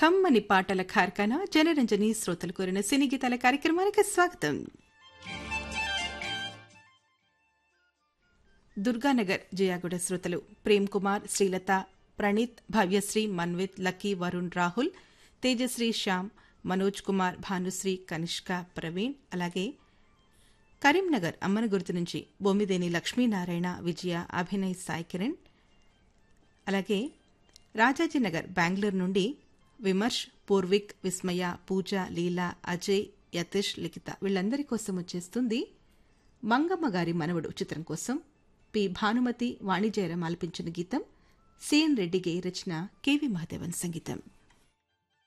కమ్మని పాటల కార్ఖానా జనరంజని శ్రోతలు కోరిన సినీ గీతాల కార్యక్రమానికి స్వాగతం దుర్గానగర్ జయాగూడ శ్రోతలు ప్రేమ్ కుమార్ శ్రీలత ప్రణీత్ భవ్యశ్రీ మన్విత్ లక్కీ వరుణ్ రాహుల్ తేజశ్రీ శ్యామ్ మనోజ్ కుమార్ భానుశ్రీ కనిష్క ప్రవీణ్ అలాగే కరీంనగర్ అమ్మన గుర్తు నుంచి బొమ్మిదేని లక్ష్మీనారాయణ విజయ అభినయ్ సాయి కిరణ్ అలాగే రాజాజీనగర్ బెంగళూరు నుండి విమర్శ్ పూర్విక్ విస్మయ పూజ లీలా అజయ్ యతీష్ లిఖిత వీళ్ళందరి కోసం వచ్చేస్తుంది మంగమ్మ గారి మనవడు చిత్రం కోసం పి భానుమతి వాణిజ్యరం ఆలపించిన గీతం సిఎన్ రెడ్డిగే రచన కెవి మహాదేవన్ సంగీతం